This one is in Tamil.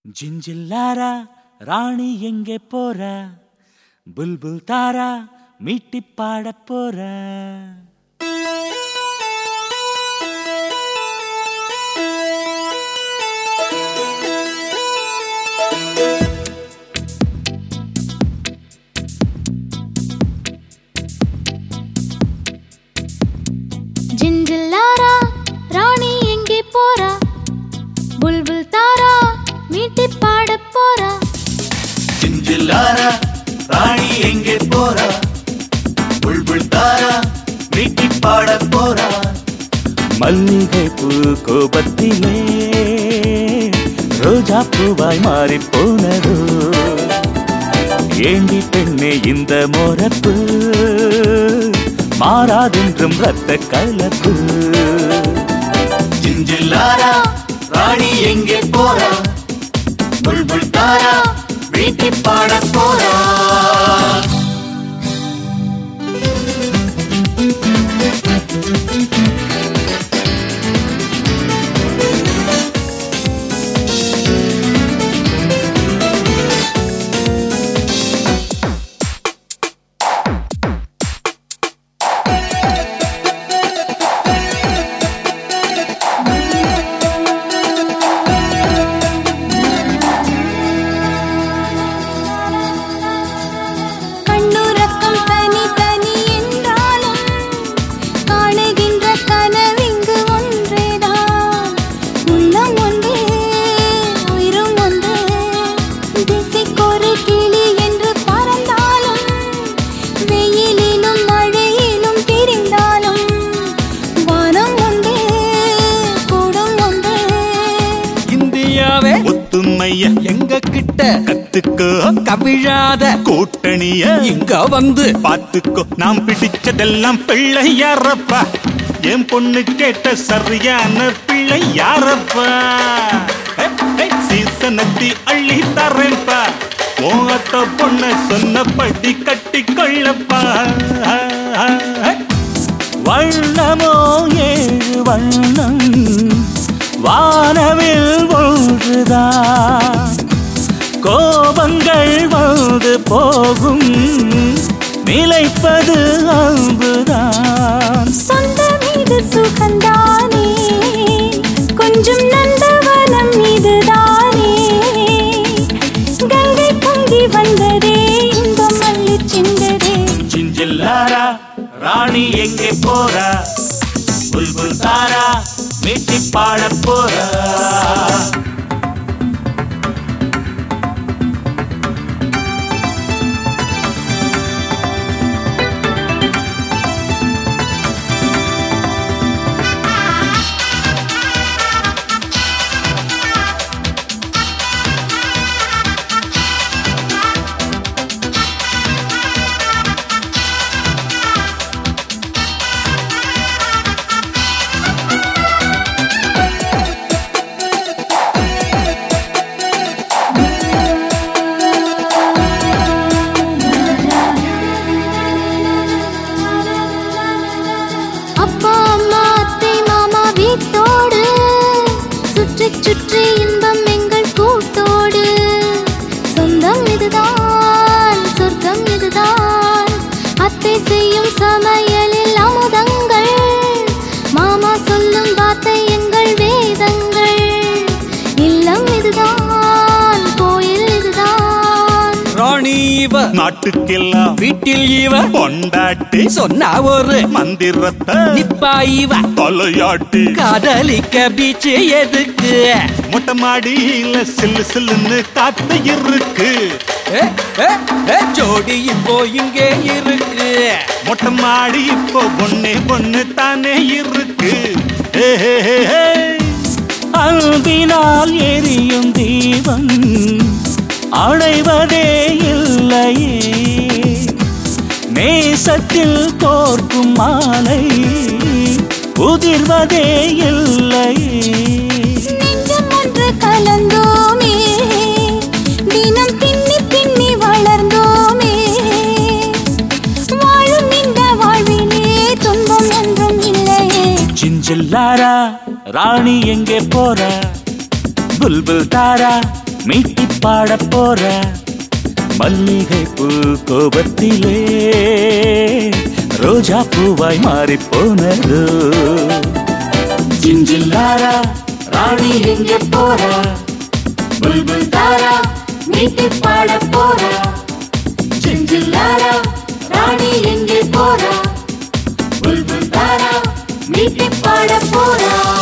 ஜிஞ்சில்லாரா ராணி எங்கே போற புல்புல் தாரா மீட்டி பாட போற ஜிஞ்சில்லாரா ராணி எங்கே போறா புல்புல் தாரா மீட்டி பாட போறா ஜிஞ்சில்லாரா ராணி எங்கே போற புல்புல் தாரா மீட்டி பாட போற மல்லிகை பூ கோபத்திலே ரோஜா பூவாய் மாறி போனதோ ஏண்டி பெண்ணே இந்த மோரப்பு மாறாதென்றும் ரத்த கலப்பு ஜிஞ்சில்லாரா ராணி எங்கே போறா புல்புல் தாரா வீட்டி பாட போறா கண்ணுறக்கம் தனி தனி என்றாலும் காணுகின்ற கனவிங்கு ஒன்றேதான் உள்ளம் ஒன்றே உயிரும் ஒன்றே திசைக்கொரு கிளி என்று பறந்தாலும் வெயிலிலும் மழையிலும் பிரிந்தாலும் வானம் ஒன்றே கூடும் ஒன்றே இந்தியாவே ஒத்துமைய எங்க கிட்ட கத்துக்கோ கவிழாத கூட்டணிய இங்க வந்து பாத்துக்கோ நாம் பிடிச்சதெல்லாம் பிள்ளை யாரப்பா என் பொண்ணு கேட்ட சரியான பிள்ளை யாரப்பா சீசனத்தி அள்ளி தரேன்ப்பா மோகத்த பொண்ண சொன்னபடி கட்டி கொள்ளப்பா வண்ணமோ ஏழு வண்ணம் வானவில் ஒன்றுதான் கோபங்கள் வந்து போகும் நிலைப்பது அன்புதான் சொந்தம் இது சுகந்தானே கொஞ்சம் நந்தவனம் இதுதானே கங்கை பொங்கி வந்ததே இன்பம் அள்ளி சிந்ததே சிஞ்சில்லாரா ராணி எங்கே போறா புல்புல் தாரா மீட்டி பாட போறா அப்பா அம்மா அத்தை மாமா வீட்டோடு சுற்றி சுற்றி இன்பம் எங்கள் கூட்டோடு சொந்தம் இதுதான் சொர்க்கம் இதுதான் அத்தை செய்யும் சமையலில் அமுதங்கள் மாமா சொல்லும் வார்த்தை எங்கள் வேதங்கள் இல்லம் இதுதான் கோயில் இதுதான் ராணி இவ நாட்டுக்கெல்லாம் வீட்டில் இவ பொண்டாட்டி சொன்னா ஒரு மந்திரத்தை நிப்பா இவ தலையாட்டி காதலிக்க பீச் எதுக்கு மொட்டை மாடியில சில்லு சில்லுன்னு காத்து இருக்கு ஏ, ஏ, ஏ, ஜோடி இப்போ இங்கே இருக்கு மொட்டை மாடி இப்போ ஒண்ணே ஒண்ணு தானே இருக்கு ஏ, ஹே, ஹே, ஹே. அன்பினால் எரியும் தீபம் அடைவதே இல்லையே நேசத்தில் கோர்க்கும் மாலை உதிர்வதே இல்லையே நெஞ்சம் ஒன்று கலந்தோமே தினம் பின்னி பின்னி வளர்ந்தோமே வாழும் இந்த வாழ்விலே துன்பம் ஒன்றும் இல்லையே சிஞ்சில்லாரா ராணி எங்கே போற புல்புல் தாரா மீட்டி பாட போறா மல்லிகை பூ கோபத்திலே ரோஜா பூவாய் மாறி போனது ஜிஞ்சில்லாரா ராணி எங்கே போறா புல்புல் தாரா மீட்டி பாட போறா ஜிஞ்சில்லாரா ராணி எங்கே போறா புல்புல் தாரா மீட்டி பாட போறா